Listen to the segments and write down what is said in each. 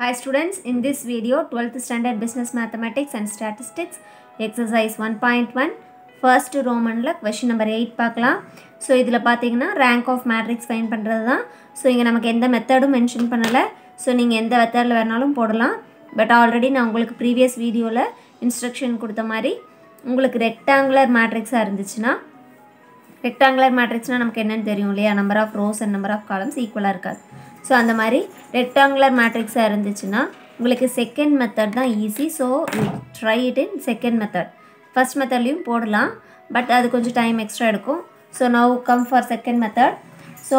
Hi students, in this video 12th standard business mathematics and statistics exercise 1.1 first Romanல question number 8 பார்க்கலாம் so இதில் பார்த்தீங்கன்னா rank of matrix fine பண்ணுறது தான் so இங்கே நமக்கு எந்த மெத்தடும் மென்ஷன் பண்ணலை ஸோ நீங்கள் எந்த மெத்தடில் வேணாலும் போடலாம் பட் ஆல்ரெடி நான் உங்களுக்கு ப்ரீவியஸ் வீடியோவில் இன்ஸ்ட்ரக்ஷன் கொடுத்த மாதிரி உங்களுக்கு ரெக்டாங்குலர் மேட்ரிக்ஸாக இருந்துச்சுன்னா ரெக்டாங்குலர் மேட்ரிக்ஸ்னால் நமக்கு என்னென்னு தெரியும் இல்லையா number of rows and number of columns ஈக்குவலாக இருக்காது ஸோ அந்த மாதிரி ரெக்டாங்குலர் மேட்ரிக்ஸாக இருந்துச்சுன்னா உங்களுக்கு செகண்ட் மெத்தட் தான் easy so you try it in second method first மெத்தட்லேயும் போடலாம் பட் அது கொஞ்சம் டைம் எக்ஸ்ட்ரா எடுக்கும் so now come for second method so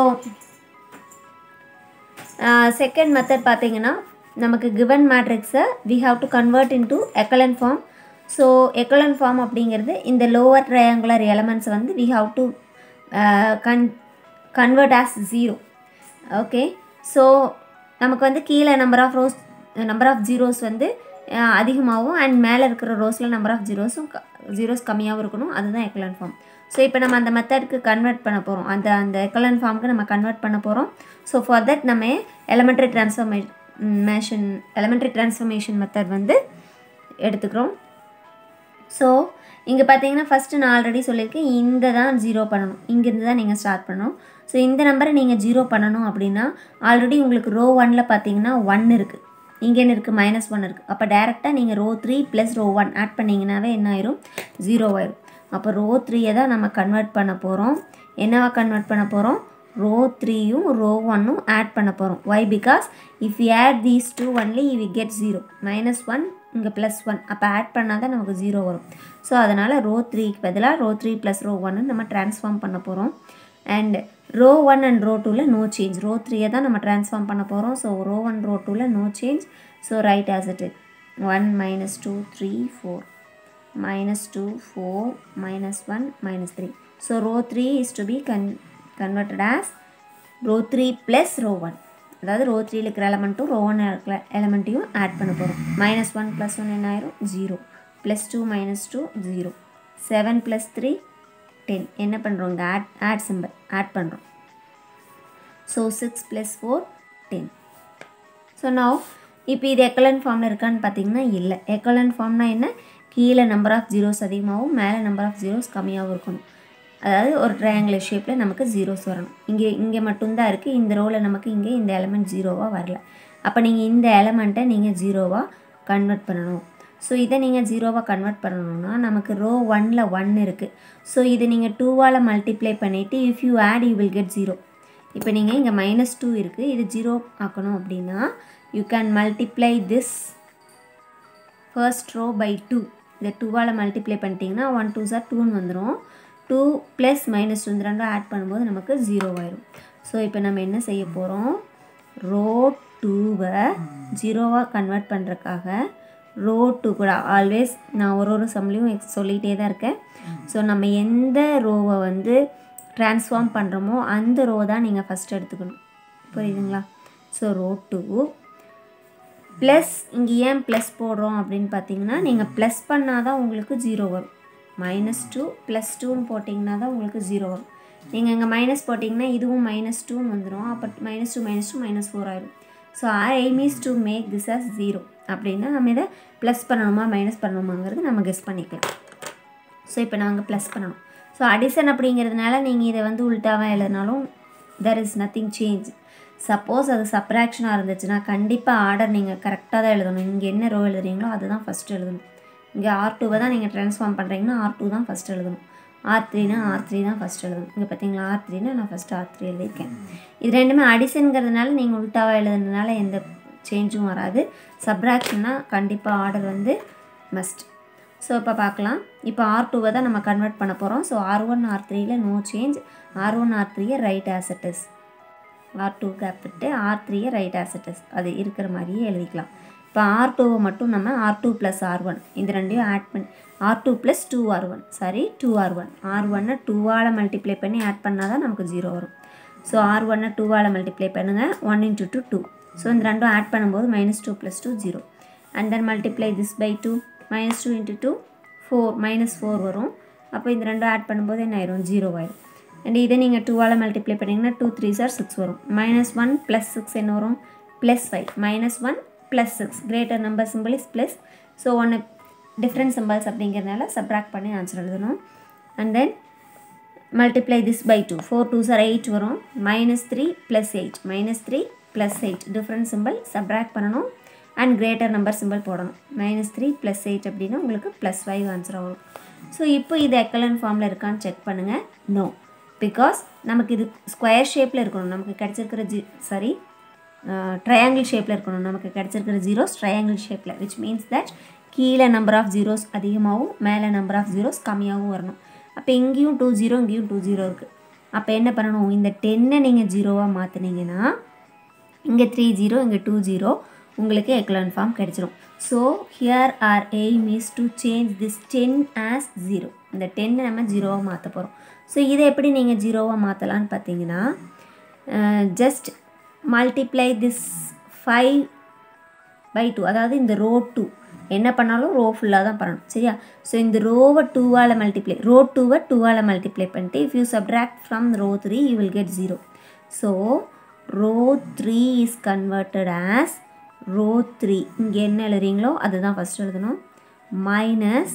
second method பார்த்தீங்கன்னா நமக்கு கிவன் மேட்ரிக்ஸை we have to convert into echelon form so echelon form அப்படிங்கிறது இந்த லோவர் ட்ரையாங்குலர் எலமெண்ட்ஸ் வந்து we have to con convert as zero okay so நமக்கு வந்து கீழே number of rows number of zeros வந்து அதிகமாகவும் அண்ட் மேலே இருக்கிற ரோஸில் நம்பர் ஆஃப் ஜீரோஸும் ஜீரோஸ் கம்மியாகவும் இருக்கணும் அதுதான் எக்கலன் ஃபார்ம் ஸோ இப்போ நம்ம அந்த மெத்தடுக்கு கன்வெர்ட் பண்ண போகிறோம் அந்த அந்த எக்கலன் ஃபார்முக்கு நம்ம கன்வெர்ட் பண்ண போகிறோம் ஸோ ஃபார் தட் நம்ம elementary transformation elementary transformation method வந்து எடுத்துக்கிறோம் ஸோ இங்கே பார்த்தீங்கன்னா ஃபஸ்ட்டு நான் ஆல்ரெடி சொல்லியிருக்கேன் இந்த தான் ஜீரோ பண்ணணும் இங்கேருந்து தான் நீங்கள் ஸ்டார்ட் பண்ணணும் ஸோ இந்த நம்பரை நீங்கள் ஜீரோ பண்ணணும் அப்படின்னா ஆல்ரெடி உங்களுக்கு ரோ ஒனில் பார்த்தீங்கன்னா ஒன் இருக்குது இங்கே என்ன இருக்குது மைனஸ் ஒன் இருக்குது அப்போ டேரெக்டாக நீங்கள் row three plus row one add பண்ணிங்கனாவே என்ன ஆயிரும் ஜீரோ ஆயிரும் அப்போ ரோ த்ரீயை தான் நம்ம கன்வெர்ட் பண்ண போகிறோம் என்னவா கன்வெர்ட் பண்ண போகிறோம் ரோ த்ரீயும் ரோ ஒன்னும் ஆட் பண்ண போகிறோம் why because if you add these two only you we get zero minus one இங்கே ப்ளஸ் ஒன் அப்போ ஆட் பண்ணால் தான் நமக்கு ஜீரோ வரும் ஸோ அதனால் ரோ த்ரீக்கு பதிலாக ரோ த்ரீ ப்ளஸ் ரோ ஒன்னு நம்ம ட்ரான்ஸ்ஃபார்ம் பண்ண போகிறோம் and row one and row டூவில் நோ சேஞ்ச் ரோ த்ரீயை தான் நம்ம ட்ரான்ஸ்ஃபார்ம் பண்ண போகிறோம் ஸோ ரோ ஒன் ரோ டூவில் no change so write as it it one minus two three four minus 2 4 minus 1 minus 3 so row 3 is to be con converted as row 3 plus row 1 அதாவது row த்ரீல இருக்கிற எலமெண்ட்டும் row one இருக்கிற எலமெண்ட்டையும் add பண்ண போகிறோம் minus one plus one என்ன ஆயிரும் zero plus two minus two zero seven plus three ten என்ன பண்ணுறோம் இங்கே ஆட் ஆட் சிம்பிள் ஆட் பண்ணுறோம் so six plus four ten so now இப்போ இது எக்கலன் ஃபார்மில் இருக்கான்னு பார்த்தீங்கன்னா இல்லை எக்கலன் ஃபார்ம்னா என்ன கீழே நம்பர் ஆஃப் ஜீரோஸ் அதிகமாகவும் மேலே நம்பர் ஆஃப் ஜீரோஸ் கம்மியாகவும் இருக்கணும் அதாவது ஒரு ட்ரையாங்குலர் ஷேப்பில் நமக்கு ஜீரோஸ் வரணும் இங்கே இங்கே மட்டும்தான் இருக்குது இந்த ரோவில் நமக்கு இங்கே இந்த எலமெண்ட் ஜீரோவாக வரல அப்போ நீங்கள் இந்த எலமெண்ட்டை நீங்கள் ஜீரோவாக கன்வெர்ட் பண்ணணும் ஸோ இதை நீங்கள் ஜீரோவாக கன்வெர்ட் பண்ணணும்னா நமக்கு ரோ ஒனில் ஒன் இருக்குது ஸோ இதை நீங்கள் டூவால் மல்டிப்ளை பண்ணிவிட்டு if you add you will get zero இப்போ நீங்கள் இங்கே மைனஸ் டூ இருக்குது இது ஜீரோ ஆக்கணும் அப்படின்னா you can multiply this first row by two இந்த டூவால் மல்டிப்ளை பண்ணிட்டீங்கன்னா ஒன் டூ சார் டூன்னு வந்துடும் டூ ப்ளஸ் மைனஸ் டூ இந்த ரெண்டும் ஆட் பண்ணும்போது நமக்கு ஜீரோ ஆயிரும் ஸோ இப்போ நம்ம என்ன செய்ய போகிறோம் ரோ டூவை ஜீரோவாக கன்வெர்ட் பண்ணுறதுக்காக ரோ டூ கூட ஆல்வேஸ் நான் ஒரு ஒரு சம்லையும் சொல்லிகிட்டே தான் இருக்கேன் ஸோ நம்ம எந்த ரோவை வந்து ட்ரான்ஸ்ஃபார்ம் பண்ணுறோமோ அந்த ரோ தான் நீங்கள் ஃபஸ்ட் எடுத்துக்கணும் புரியுதுங்களா ஸோ ரோ டூ ப்ளஸ் இங்கே ஏன் ப்ளஸ் போடுறோம் அப்படின்னு பார்த்தீங்கன்னா நீங்கள் ப்ளஸ் பண்ணால் தான் உங்களுக்கு ஜீரோ வரும் மைனஸ் டூ ப்ளஸ் டூன்னு போட்டிங்கன்னா தான் உங்களுக்கு ஜீரோ வரும் நீங்கள் இங்கே மைனஸ் போட்டிங்கன்னா இதுவும் மைனஸ் டூன்னு வந்துடும் அப்போ minus two minus two minus four ஆயிடும் so our aim is to make this as zero அப்படின்னா நம்ம இதை ப்ளஸ் பண்ணணுமா மைனஸ் பண்ணணுமாங்கிறது நம்ம கெஸ் பண்ணிக்கலாம் ஸோ இப்போ நாங்கள் ப்ளஸ் பண்ணணும் ஸோ அடிஷன் அப்படிங்கிறதுனால நீங்கள் இதை வந்து உள்டாவாக எழுதினாலும் there is nothing change suppose அது சப்ராக்ஷனாக இருந்துச்சுன்னா கண்டிப்பாக ஆர்டர் நீங்கள் கரெக்டாக தான் எழுதணும் இங்கே என்ன ரோ எழுதுறீங்களோ அதுதான் ஃபஸ்ட் எழுதணும் இங்கே ஆர் டூவை தான் நீங்கள் ட்ரான்ஸ்ஃபார்ம் பண்ணுறீங்கன்னா ஆர் டூ தான் ஃபஸ்ட் எழுதணும் ஆர் த்ரீனா ஆர் த்ரீ தான் ஃபஸ்ட் எழுதணும் இங்கே பார்த்தீங்களா ஆர் த்ரீனா நான் ஃபஸ்ட்டு ஆர் த்ரீ எழுதியிருக்கேன் இது ரெண்டுமே அடிஷனுங்கிறதுனால நீங்கள் உள்டாவாக எழுதுனதுனால எந்த சேஞ்சும் வராது சப்ராக்ஷன்னா கண்டிப்பாக ஆர்டர் வந்து மஸ்ட் ஸோ இப்போ பார்க்கலாம் இப்போ ஆர் டூவை தான் நம்ம கன்வெர்ட் பண்ண போகிறோம் ஸோ ஆர் ஒன் ஆர் த்ரீயில் no change R one R த்ரீயை write as it is R two gap விட்டு ஆர் த்ரீயை ரைட் ஆசட்டஸ் அது இருக்கிற மாதிரியே எழுதிக்கலாம் இப்போ ஆர் டூவை மட்டும் நம்ம R two plus R one இந்த ரெண்டையும் ஆட் பண்ணி R two plus two R one sorry two R one R ஒன்னை டூவால் மல்டிப்ளை பண்ணி ஆட் பண்ணால் தான் நமக்கு ஜீரோ வரும் ஸோ ஆர் ஒன்னை டூவால் மல்டிப்ளை பண்ணுங்கள் one into two two so இந்த ரெண்டும் ஆட் பண்ணும்போது minus two plus two zero and then multiply this by two minus two into two four minus four வரும் அப்போ இந்த ரெண்டும் ஆட் பண்ணும்போது என்ன ஆயிரும் ஜீரோ ஆயிரும் அண்ட் இதை நீங்கள் டூவால் மல்டிப்ளை பண்ணிங்கன்னா டூ த்ரீ சார் சிக்ஸ் வரும் மைனஸ் ஒன் ப்ளஸ் சிக்ஸ் என்ன வரும் plus five minus one plus six greater number symbol is plus so ஒன்று டிஃப்ரெண்ட் சிம்பிள்ஸ் அப்படிங்கிறதுனால சப்ராக்ட் பண்ணி ஆன்சர் எழுதணும் and then multiply this by two four two சார் eight வரும் minus three plus eight minus three plus eight different symbol subtract பண்ணணும் and greater number symbol போடணும் minus three plus eight அப்படின்னா உங்களுக்கு plus five answer வரும் so இப்போ இது echelon ஃபார்மில் இருக்கான்னு செக் பண்ணுங்கள் நோ பிகாஸ் நமக்கு இது ஸ்கொயர் ஷேப்பில் இருக்கணும் நமக்கு கிடச்சிருக்கிற ஜி சாரி ட்ரையாங்கிள் ஷேப்பில் இருக்கணும் நமக்கு கிடச்சிருக்கிற ஜீரோஸ் ட்ரையாங்கிள் ஷேப்பில் விச் மீன்ஸ் தட் கீழே நம்பர் ஆஃப் ஜீரோஸ் அதிகமாகவும் மேலே நம்பர் ஆஃப் ஜீரோஸ் கம்மியாகவும் வரணும் அப்போ இங்கேயும் டூ ஜீரோ இங்கேயும் டூ ஜீரோ இருக்குது அப்போ என்ன பண்ணணும் இந்த டென்னை நீங்கள் ஜீரோவாக மாற்றினீங்கன்னா இங்கே த்ரீ ஜீரோ இங்கே டூ ஜீரோ உங்களுக்கு எக்லன் ஃபார்ம் கிடச்சிரும் so here our aim is to change this ten as zero இந்த டென்னை நம்ம ஜீரோவாக மாற்ற போகிறோம் ஸோ இதை எப்படி நீங்கள் ஜீரோவாக மாற்றலான்னு பார்த்தீங்கன்னா just multiply this five by two அதாவது இந்த ரோ டூ என்ன பண்ணாலும் ரோ ஃபுல்லாக தான் பண்ணணும் சரியா ஸோ இந்த ரோவை டூவால் மல்டிப்ளை ரோ டூவை டூவால் மல்டிப்ளை பண்ணிட்டு if you subtract from row three you will get zero so row three is converted as row three இங்கே என்ன எழுதுறீங்களோ அதுதான் ஃபஸ்ட் எழுதணும் மைனஸ்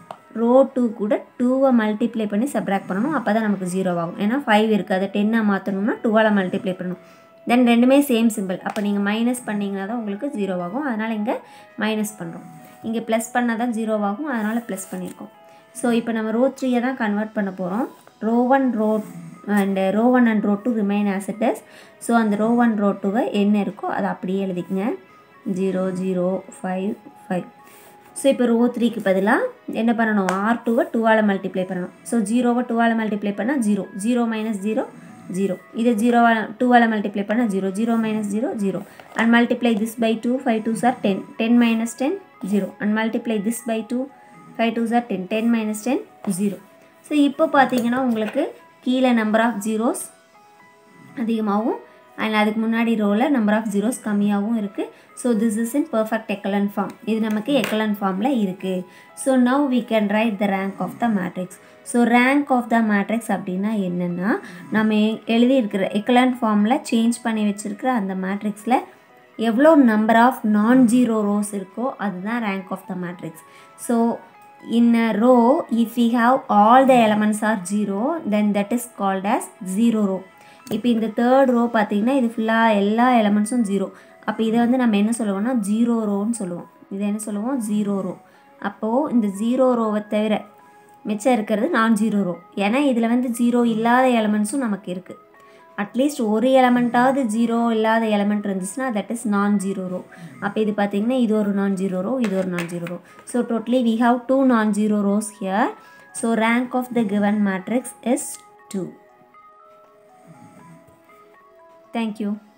ரோ டூ கூட டூவை மல்டிப்ளை பண்ணி சப்ராக்ட் பண்ணணும் அப்போ தான் நமக்கு ஜீரோ ஆகும் ஏன்னா ஃபைவ் இருக்குது அதை டென்னை மாற்றணும்னா டூவால் மல்டிப்ளை பண்ணணும் தென் ரெண்டுமே சேம் சிம்பிள் அப்போ நீங்கள் மைனஸ் பண்ணிங்கன்னா தான் உங்களுக்கு ஜீரோ ஆகும் அதனால் இங்கே மைனஸ் பண்ணுறோம் இங்கே ப்ளஸ் பண்ணால் தான் ஜீரோ ஆகும் அதனால் ப்ளஸ் பண்ணியிருக்கோம் ஸோ இப்போ நம்ம ரோ த்ரீயை தான் கன்வெர்ட் பண்ண போகிறோம் row one row and row one and row two remain as it is so அந்த ரோ ஒன் ரோ டூவை என்ன இருக்கோ அதை அப்படியே எழுதிக்கங்க zero zero five five so இப்போ ரோ த்ரீக்கு பதிலாக என்ன பண்ணணும் ஆர் டூவை டூவால் மல்டிப்ளை பண்ணணும் ஸோ ஜீரோவை டூவால் மல்டிப்ளை பண்ணால் zero zero minus zero zero இதை ஜீரோவால் டூவால் மல்டிப்ளை பண்ணால் zero zero minus zero zero and multiply this by two five two சார் ten ten minus ten zero and multiply this by two five two சார் ten ten minus ten zero so இப்போ பார்த்தீங்கன்னா உங்களுக்கு கீழே number of zeros அதிகமாகவும் and அதுக்கு முன்னாடி ரோவில் நம்பர் ஆஃப் ஜீரோஸ் கம்மியாகவும் இருக்குது so this is in perfect echelon form இது நமக்கு எக்கலன் ஃபார்மில் இருக்குது so now we can write the rank of the matrix so rank of the matrix அப்படின்னா என்னென்னா நம்ம எழுதியிருக்கிற எக்கலன் ஃபார்மில் சேஞ்ச் பண்ணி வச்சுருக்கிற அந்த மேட்ரிக்ஸில் எவ்வளோ number of non zero rows இருக்கோ அதுதான் rank of the matrix so in a row if you have all the elements are zero then that is called as zero row இப்போ இந்த தேர்ட் ரோ பார்த்தீங்கன்னா இது ஃபுல்லாக எல்லா எலமெண்ட்ஸும் ஜீரோ அப்போ இதை வந்து நம்ம என்ன சொல்லுவோம்னா ஜீரோ ரோன்னு சொல்லுவோம் இதை என்ன சொல்லுவோம் ஜீரோ ரோ அப்போது இந்த ஜீரோ ரோவை தவிர மிச்சம் இருக்கிறது நான் ஜீரோ ரோ ஏன்னா இதில் வந்து ஜீரோ இல்லாத எலமெண்ட்ஸும் நமக்கு இருக்குது அட்லீஸ்ட் ஒரு எலமெண்ட்டாவது ஜீரோ இல்லாத எலமெண்ட் இருந்துச்சுன்னா that is non zero row அப்போ இது பார்த்தீங்கன்னா இது ஒரு நான் ஜீரோ ரோ இது ஒரு non zero row so totally we have two non zero rows here so rank of the given matrix is two Thank you.